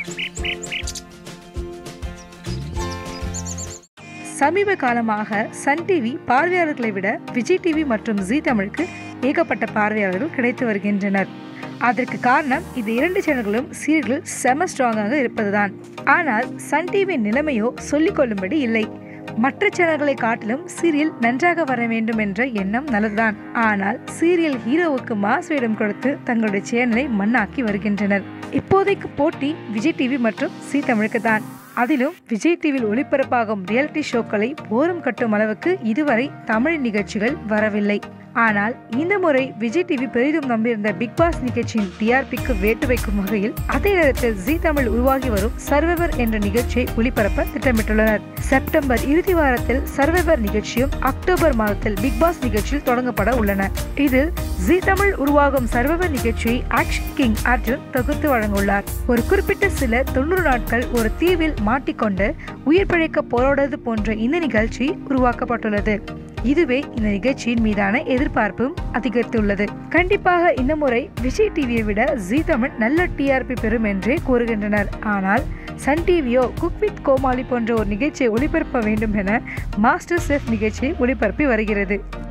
சமீப காலமாக Sun TV பார்வையாளர்களை விட விஜய் டிவி மற்றும் ஜீ தமிழுக்கு ஏகப்பட்ட பார்வையாளர்கள் கிடைத்து வருகின்றனர் அதற்கு காரணம் இந்த இரண்டு சேனல்களும் சீரியல்கள் செம ஸ்ட்ராங்காக இருப்பதுதான் ஆனால் சன் டிவியின் நிலைமையோ சொல்லிக்கொள்ளும்படி இல்லை மற்ற சேனல்களை காட்டிலும் சீரியல் நன்றாக வர வேண்டும் என்ற எண்ணம் நல்லதுதான் ஆனால் சீரியல் ஹீரோவுக்கு மாஸ் வேடம் கொடுத்து தங்களுடைய சேனலை மண்ணாக்கி வருகின்றனர் இப்போதைக்கு போட்டி விஜய் டிவி மற்றும் சி தமிழுக்கு தான் அதிலும் விஜய் டிவியில் ஒளிபரப்பாகும் ரியாலிட்டி ஷோக்களை போரும் கட்டும் அளவுக்கு இதுவரை தமிழ் நிகழ்ச்சிகள் வரவில்லை ஆனால் இந்த முறை விஜய் டிவி பெரிதும் நம்பியிருந்த பிக் பாஸ் நிகழ்ச்சியின் டிஆர்பிக்கு வேட்டு வைக்கும் வகையில் அதே நேரத்தில் ஜி தமிழ் உருவாகி வரும் சர்வைவர் என்ற நிகழ்ச்சியை ஒளிபரப்ப திட்டமிட்டுள்ளனர் செப்டம்பர் இறுதி வாரத்தில் சர்வைவர் நிகழ்ச்சியும் அக்டோபர் மாதத்தில் பிக் பாஸ் நிகழ்ச்சியில் தொடங்கப்பட உள்ளன இதில் ஜி தமிழ் உருவாகும் சர்வைவர் நிகழ்ச்சியை ஆக்ஷன் கிங் அர்ஜுன் தொகுத்து வழங்குள்ளார் ஒரு குறிப்பிட்ட சில தொண்ணூறு நாட்கள் ஒரு தீவில் மாட்டிக்கொண்டு உயிர் பிழைக்க போராடுவது போன்ற இந்த நிகழ்ச்சி உருவாக்கப்பட்டுள்ளது இதுவே இந்த நிகழ்ச்சியின் மீதான எதிர்பார்ப்பும் அதிகரித்துள்ளது கண்டிப்பாக இந்த முறை விஜய் டிவியை விட ஜி தமிழ் நல்ல டிஆர்பி பெறும் என்றே கூறுகின்றனர் ஆனால் சன் டிவியோ குக் வித் கோமாளி போன்ற ஒரு நிகழ்ச்சியை ஒளிபரப்ப வேண்டும் என மாஸ்டர் செஃப் நிகழ்ச்சியை ஒளிபரப்பி வருகிறது